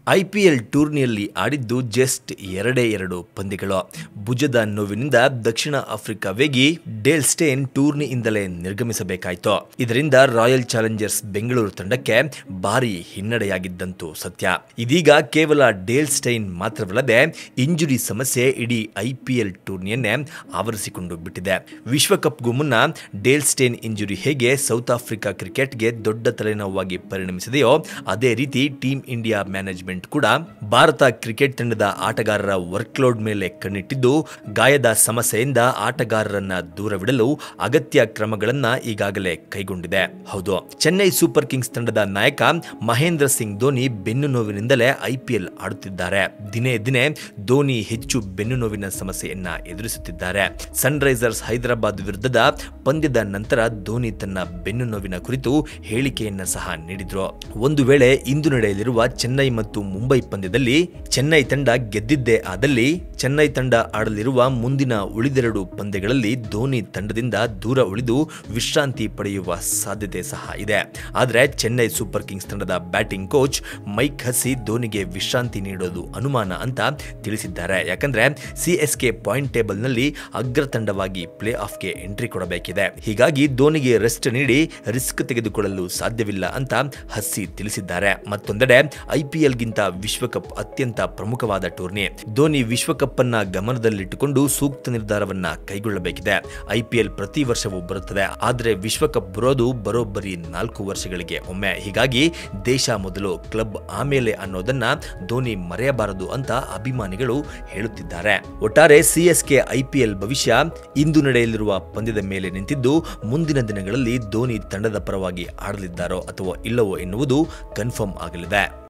IPL ಟೂರ್ನಿಯಲ್ಲಿ ಆಡಿದ್ದು just ಎರಡೇ ಎರಡು ಪಂದ್ಯಗಳು ಭುಜದ ನೋವಿನಿಂದ ದಕ್ಷಿಣ ಆಫ್ರಿಕಾ ವೇಗಿ ಡೇಲ್ ಸ್ಟೇನ್ ಟೂರ್ನಿಯಿಂದಲೇ ನಿರ್ಗಮಿಸಬೇಕಾಯಿತು ಇದರಿಂದ ರಾಯಲ್ ಚಾಲೆಂಜರ್ಸ್ ಬೆಂಗಳೂರು ತಂಡಕ್ಕೆ ಭಾರಿ ಹಿನ್ನಡೆಯಾಗಿದ್ದಂತೂ ಸತ್ಯ ಇದೀಗ ಕೇವಲ ಡೇಲ್ ಸ್ಟೈನ್ ಮಾತ್ರವಲ್ಲದೆ ಇಂಜುರಿ ಸಮಸ್ಯೆ ಇಡೀ ಐಪಿಎಲ್ ಟೂರ್ನಿಯನ್ನೇ ಆವರಿಸಿಕೊಂಡು ಬಿಟ್ಟಿದೆ ವಿಶ್ವಕಪ್ಗೂ ಮುನ್ನ ಡೇಲ್ ಸ್ಟೇನ್ ಇಂಜುರಿ ಹೇಗೆ ಸೌತ್ ಆಫ್ರಿಕಾ ಕ್ರಿಕೆಟ್ಗೆ ದೊಡ್ಡ ತಲೆನೋವಾಗಿ ಪರಿಣಮಿಸಿದೆಯೋ ಅದೇ ರೀತಿ ಟೀಂ ಇಂಡಿಯಾ ಮ್ಯಾನೇಜ್ಮೆಂಟ್ ಕೂಡ ಭಾರತ ಕ್ರಿಕೆಟ್ ತಂಡದ ಆಟಗಾರರ ವರ್ಕ್ಲೋಡ್ ಮೇಲೆ ಕಣ್ಣಿಟ್ಟಿದ್ದು ಗಾಯದ ಸಮಸ್ಯೆಯಿಂದ ಆಟಗಾರರನ್ನ ದೂರವಿಡಲು ಅಗತ್ಯ ಕ್ರಮಗಳನ್ನ ಈಗಾಗಲೇ ಕೈಗೊಂಡಿದೆ ಹೌದು ಚೆನ್ನೈ ಸೂಪರ್ ಕಿಂಗ್ಸ್ ತಂಡದ ನಾಯಕ ಮಹೇಂದ್ರ ಸಿಂಗ್ ಧೋನಿ ಬೆನ್ನು ನೋವಿನಿಂದಲೇ ಐಪಿಎಲ್ ಆಡುತ್ತಿದ್ದಾರೆ ದಿನೇ ದಿನೇ ಧೋನಿ ಹೆಚ್ಚು ಬೆನ್ನು ನೋವಿನ ಸಮಸ್ಯೆಯನ್ನ ಎದುರಿಸುತ್ತಿದ್ದಾರೆ ಸನ್ ರೈಸರ್ಸ್ ಹೈದರಾಬಾದ್ ವಿರುದ್ಧದ ಪಂದ್ಯದ ನಂತರ ಧೋನಿ ತನ್ನ ಬೆನ್ನು ನೋವಿನ ಕುರಿತು ಹೇಳಿಕೆಯನ್ನ ಸಹ ನೀಡಿದ್ರು ಒಂದು ವೇಳೆ ಇಂದು ನಡೆಯಲಿರುವ ಚೆನ್ನೈ ಮತ್ತು ಮುಂಬೈ ಪಂದ್ಯದಲ್ಲಿ ಚೆನ್ನೈ ತಂಡ ಗೆದ್ದಿದ್ದೇ ಆದಲ್ಲಿ ಚೆನ್ನೈ ತಂಡ ಆಡಲಿರುವ ಮುಂದಿನ ಉಳಿದೆರಡು ಪಂದ್ಯಗಳಲ್ಲಿ ಧೋನಿ ತಂಡದಿಂದ ದೂರ ಉಳಿದು ವಿಶ್ರಾಂತಿ ಪಡೆಯುವ ಸಾಧ್ಯತೆ ಸಹ ಇದೆ ಆದರೆ ಚೆನ್ನೈ ಸೂಪರ್ ಕಿಂಗ್ಸ್ ತಂಡದ ಬ್ಯಾಟಿಂಗ್ ಕೋಚ್ ಮೈಕ್ ಹಸಿ ಧೋನಿಗೆ ವಿಶ್ರಾಂತಿ ನೀಡೋದು ಅನುಮಾನ ಅಂತ ತಿಳಿಸಿದ್ದಾರೆ ಯಾಕಂದ್ರೆ ಸಿಎಸ್ಕೆ ಪಾಯಿಂಟ್ ಟೇಬಲ್ನಲ್ಲಿ ಅಗ್ರ ತಂಡವಾಗಿ ಪ್ಲೇ ಆಫ್ಗೆ ಎಂಟ್ರಿ ಕೊಡಬೇಕಿದೆ ಹೀಗಾಗಿ ಧೋನಿಗೆ ರೆಸ್ಟ್ ನೀಡಿ ರಿಸ್ಕ್ ತೆಗೆದುಕೊಳ್ಳಲು ಸಾಧ್ಯವಿಲ್ಲ ಅಂತ ಹಸ್ಸಿ ತಿಳಿಸಿದ್ದಾರೆ ಮತ್ತೊಂದೆಡೆ ಐಪಿಎಲ್ಗಿಂತ ವಿಶ್ವಕಪ್ ಅತ್ಯಂತ ಪ್ರಮುಖವಾದ ಟೂರ್ನಿ ಧೋನಿ ವಿಶ್ವಕಪ್ ಅನ್ನ ಗಮನದಲ್ಲಿಟ್ಟುಕೊಂಡು ಸೂಕ್ತ ನಿರ್ಧಾರವನ್ನ ಕೈಗೊಳ್ಳಬೇಕಿದೆ ಐಪಿಎಲ್ ಪ್ರತಿ ವರ್ಷವೂ ಬರುತ್ತದೆ ಆದರೆ ವಿಶ್ವಕಪ್ ಬರೋದು ಬರೋಬ್ಬರಿ ನಾಲ್ಕು ವರ್ಷಗಳಿಗೆ ಒಮ್ಮೆ ಹೀಗಾಗಿ ದೇಶ ಮೊದಲು ಕ್ಲಬ್ ಆಮೇಲೆ ಅನ್ನೋದನ್ನ ಧೋನಿ ಮರೆಯಬಾರದು ಅಂತ ಅಭಿಮಾನಿಗಳು ಹೇಳುತ್ತಿದ್ದಾರೆ ಒಟ್ಟಾರೆ ಸಿಎಸ್ಕೆ ಐಪಿಎಲ್ ಭವಿಷ್ಯ ಇಂದು ನಡೆಯಲಿರುವ ಪಂದ್ಯದ ಮೇಲೆ ನಿಂತಿದ್ದು ಮುಂದಿನ ದಿನಗಳಲ್ಲಿ ಧೋನಿ ತಂಡದ ಪರವಾಗಿ ಆಡಲಿದ್ದಾರೋ ಅಥವಾ ಇಲ್ಲವೋ ಎನ್ನುವುದು ಕನ್ಫರ್ಮ್ ಆಗಲಿದೆ